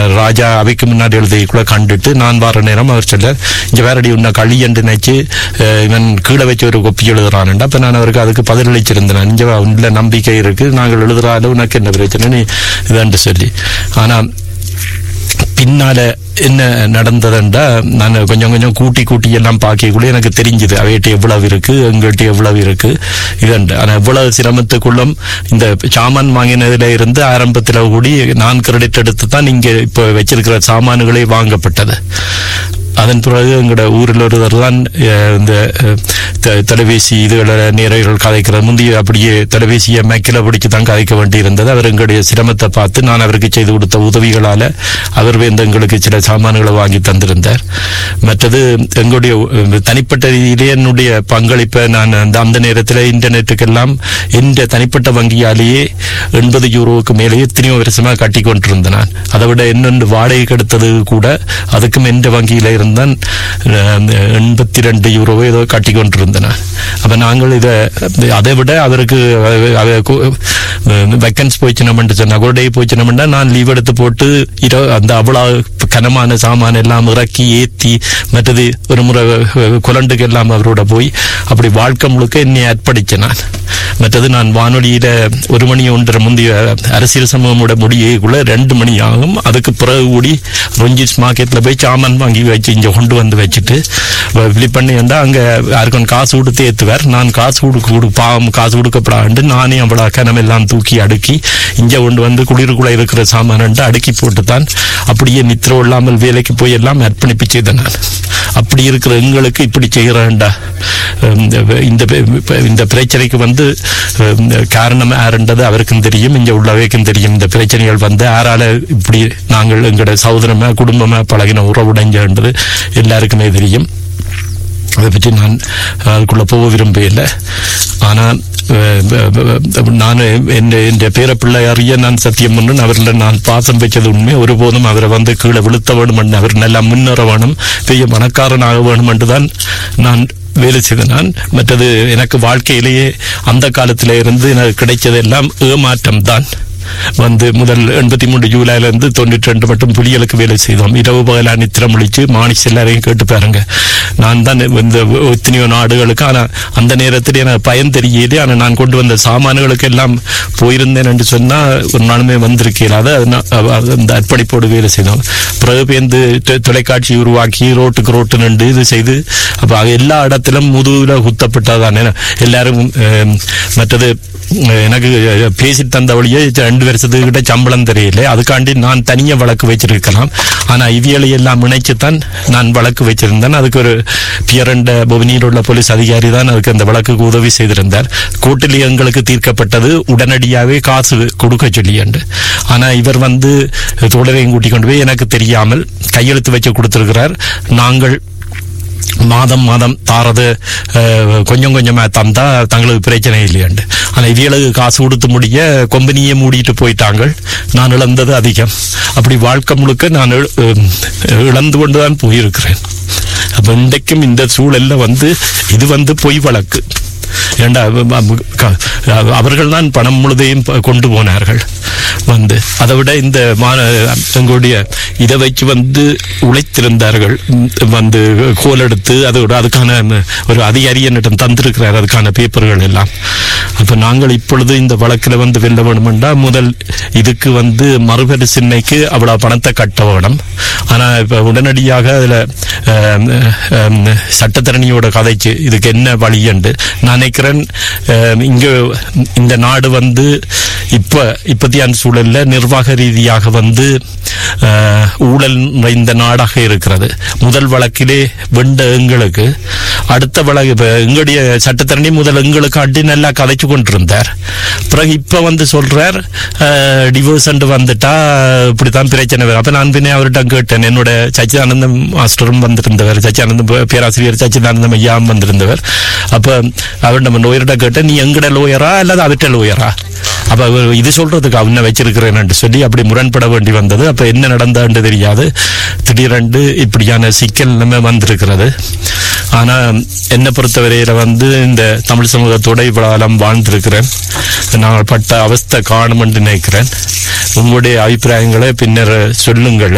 ராஜா அவைக்கு முன்னாடி எழுதிக்குள்ள கண்டுட்டு நான் வர நேரம் அவர் சொல்ல இங்க வேறடி உன்னை களி என்று நினைச்சு அஹ், இவன் கீழே வச்சு ஒரு கொப்பி எழுதுறான்டா அப்ப நான் அவருக்கு அதுக்கு பதிலளிச்சிருந்தேன் இங்க உள்ள நம்பிக்கை இருக்கு நாங்கள் எழுதுறாலும் உனக்கு என்ன பிரச்சனை நீ இதான்னு சொல்லி ஆனா பின்னால என்ன நடந்ததுண்டா நான் கொஞ்சம் கொஞ்சம் கூட்டி கூட்டி எல்லாம் பார்க்கக்குள்ள எனக்கு தெரிஞ்சுது அவைகிட்ட எவ்வளவு இருக்கு எங்கள்கிட்ட எவ்வளவு இருக்கு இதுண்டு ஆனா எவ்வளவு சிரமத்துக்குள்ளும் இந்த சாமான் வாங்கினதுல இருந்து ஆரம்பத்துல கூடி நான் கிரெடிட் எடுத்து தான் இங்க இப்ப வச்சிருக்கிற சாமான்களே வாங்கப்பட்டது அதன் பிறகு எங்களோட ஊரில் ஒருவர் தான் அஹ், இந்த அஹ், த- தொலைபேசி இதுகளை நேரங்கள் கதைக்கிற முந்தைய அப்படியே தொலைபேசியை மேக்கில் பிடிச்சு தான் கதைக்க வேண்டியிருந்தது அவர் எங்களுடைய சிரமத்தை பார்த்து நான் அவருக்கு செய்து கொடுத்த உதவிகளால அவர் வந்து எங்களுக்கு சில சாமான்களை வாங்கி தந்திருந்தார் மற்றது எங்களுடைய அஹ், தனிப்பட்ட ரீதியிலே என்னுடைய பங்களிப்பை நான் அந்த அந்த நேரத்தில் இன்டர்நெட்டுக்கெல்லாம் எந்த தனிப்பட்ட வங்கியாலேயே எண்பது யூரோவுக்கு மேலே எத்தனையோ வருஷமா கட்டி கொண்டிருந்தேன் நான் அதை விட என்னென்று வாடகைக்கு எடுத்தது கூட அதுக்கும் எந்த வங்கியில இருந்தான் எண்பத்தி ரெண்டு யூரோவோ ஏதோ கட்டி கொண்டிருந்தேன் நான். அப்ப நாங்கள் இதை அதை விட அவருக்கு வெக்கன்ஸ் போச்சுனமென்று சொன்னா ஒரு டே போச்சுனமெண்டா நான் லீவ் எடுத்து போட்டு இரோ அந்த அவ்வளவு கனமான சாமான் எல்லாம் இறக்கி ஏத்தி மற்றது ஒரு முறை குலண்டுக்கு எல்லாம் அவரோட போய் அப்படி வாழ்க்கை முழுக்க என்னை அர்ப்பணிச்சேன் நான் மற்றது நான் வானொலியில ஒரு மணி ஒன்றரை முந்தைய அரசியல் சமூகமோட முடியக்குள்ள ரெண்டு மணி ஆகும் அதுக்கு பிறகு கூடி ரொஞ்சிஸ் மார்க்கெட்ல போய் சாமான் வாங்கி வச்சு இங்க கொண்டு வந்து வச்சுட்டு விழி பண்ணி வந்தா அங்க யாருக்கும் காசு கொடுத்து ஏத்துவார் நான் காசு கொடுக்க கொடு பாவம் காசு கொடுக்கப்படாண்டு நானே அவ்வளவு கனம் எல்லாம் தூக்கி அடுக்கி இங்க கொண்டு வந்து குளிருக்குள்ள இருக்கிற சாமான் அடுக்கி போட்டு தான் அப்படியே நித்திரம் இல்லாமல் வேலைக்கு போய் எல்லாம் அர்ப்பணிப்பு செய்தேன் நான் அப்படி இருக்கிற எங்களுக்கு இப்படி செய்கிறேன்டா இந்த இந்த- இந்த பிரச்சனைக்கு வந்து ஹம், காரணம் யாருன்றது அவருக்கும் தெரியும் இங்க உள்ளவைக்கும் தெரியும் இந்த பிரச்சனைகள் வந்து யாரால இப்படி நாங்கள் எங்களோட சகோதரமா குடும்பமா பழகின உறவுடைஞ்சன்றது எல்லாருக்குமே தெரியும் அதை பற்றி நான் அதுக்குள்ள போக விரும்பவில்லை ஆனால் நான் என் என் பேரப்பிள்ளை அறிய நான் சத்தியம் பண்ணு அவரில் நான் பாசம் வச்சது உண்மை ஒருபோதும் அவரை வந்து கீழே விழுத்த வேணும் என்று அவர் நல்லா முன்னேற வேணும் பெரிய பணக்காரனாக வேணும் என்று தான் நான் வேலை செய்தேன் நான் மற்றது எனக்கு வாழ்க்கையிலேயே அந்த காலத்தில இருந்து எனக்கு கிடைச்சதெல்லாம் ஏமாற்றம் தான் வந்து முதல் எண்பத்தி மூன்று ஜூலைல இருந்து தொண்ணூற்றி ரெண்டு மட்டும் புலிகளுக்கு வேலை செய்தோம் இரவு பகலா நித்திரம் ஒழிச்சு மாணிஸ் எல்லாரையும் கேட்டு பாருங்க நான் தான் இந்த எத்தனையோ நாடுகளுக்கு ஆனா அந்த நேரத்தில் எனக்கு பயன் தெரியல ஆனா நான் கொண்டு வந்த சாமான்களுக்கு எல்லாம் போயிருந்தேன் என்று சொன்னா ஒரு நாளுமே வந்திருக்கிறாது அந்த அர்ப்பணிப்போடு வேலை செய்தோம் பிறகு பேருந்து தொ- தொலைக்காட்சி உருவாக்கி ரோட்டுக்கு ரோட்டு நின்று இது செய்து அப்ப அது எல்லா இடத்திலும் முதுகுல குத்தப்பட்டதானே எல்லாரும் அஹ், மற்றது அஹ், எனக்கு பேசி தந்த வழியே ரெண்டு வருஷத்துக்கிட்ட சம்பளம் தெரியல அதுக்காண்டி நான் தனியா வழக்கு வச்சிருக்கலாம் ஆனா இவியலை எல்லாம் இணைச்சுத்தான் நான் வழக்கு வச்சிருந்தேன் அதுக்கு ஒரு பியரண்ட புவனியில் உள்ள போலீஸ் அதிகாரி தான் அதுக்கு அந்த வழக்குக்கு உதவி செய்திருந்தார் கோர்ட்டில் எங்களுக்கு தீர்க்கப்பட்டது உடனடியாகவே காசு கொடுக்க சொல்லியண்டு ஆனா இவர் வந்து தொடரையும் கூட்டிக் கொண்டு போய் எனக்கு தெரியாமல் கையெழுத்து வச்சு கொடுத்திருக்கிறார் நாங்கள் மாதம் மாதம் தாரது அஹ், கொஞ்சம் கொஞ்சமா தந்தா தங்களுக்கு பிரச்சனை இல்லையாண்டு ஆனா இவியலுக்கு காசு கொடுத்து முடிய கொம்பனியே மூடிட்டு போயிட்டாங்க நான் இழந்தது அதிகம் அப்படி வாழ்க்கை முழுக்க நான் இழ- அஹ், இழந்து கொண்டுதான் போயிருக்கிறேன் அப்ப இன்றைக்கும் இந்த சூழல்ல வந்து இது வந்து பொய் வழக்கு ஏண்டா அவர்கள் தான் பணம் முழுதையும் ப- கொண்டு போனார்கள் வந்து அதை விட இந்த மான எங்களுடைய இதை வச்சு வந்து உழைத்திருந்தார்கள் ம், வந்து கோல் எடுத்து அதோட அதுக்கான ம், ஒரு அதிகாரி என்னிடம் தந்திருக்கிறார் அதுக்கான பேப்பர்கள் எல்லாம் அப்ப நாங்கள் இப்பொழுது இந்த வழக்கில் வந்து வெல்ல வேணுமெண்டா முதல் இதுக்கு வந்து மறுபரிசீலனைக்கு அவ்வளவு பணத்தை கட்ட வேணும் ஆனா இப்ப உடனடியாக அதுல ஆம், ஆம், சட்டத்தரணியோட கதைக்கு இதுக்கு என்ன வழி என்று நான் நினைக்கிறேன் ஆம், இங்க இந்த நாடு வந்து இப்ப இப்பத்தியான சூழல்ல நிர்வாக ரீதியாக வந்து ஆ, ஊழல் நிறைந்த நாடாக இருக்கிறது முதல் வழக்கிலே வெண்ட எங்களுக்கு அடுத்த வழக்கு இப்ப எங்களுடைய சட்டத்தரணி முதல் எங்களுக்கு அடி நல்லா கதைச்சு கொண்டிருந்தார் பிறகு இப்ப வந்து சொல்றார் டிவோர்ஸ் வந்துட்டா இப்படித்தான் பிரச்சனை வரும் அப்ப நான் பின்னே அவர்கிட்ட கேட்டேன் என்னோட சச்சிதானந்தம் மாஸ்டரும் வந்திருந்தவர் சச்சிதானந்தம் பே- பேராசிரியர் சச்சிதானந்தம் ஐயாவும் வந்திருந்தவர் அப்ப அவர்கிட்ட லோயர்கிட்ட கேட்டேன் நீ எங்கட லோயரா அல்லது அவர்கிட்ட லோயரா அப்ப அவர் இது சொல்றதுக்கு அவனை வச்சிருக்கிறேன் சொல்லி அப்படி முரண்பட வேண்டி வந்தது அப்ப என்ன நடந்தான்னு தெரியாது திடீரென்று இப்படியான சிக்கல் நம்ம வந்திருக்கிறது ஆனா என்னை பொறுத்தவரையில வந்து இந்த தமிழ் சமூகத்தோட இவ்வளவு காலம் வாழ்ந்திருக்கிறேன் நாங்கள் பட்ட அவஸ்தை காணும் என்று நினைக்கிறேன் உங்களுடைய அபிப்பிராயங்களை பின்னர் சொல்லுங்கள்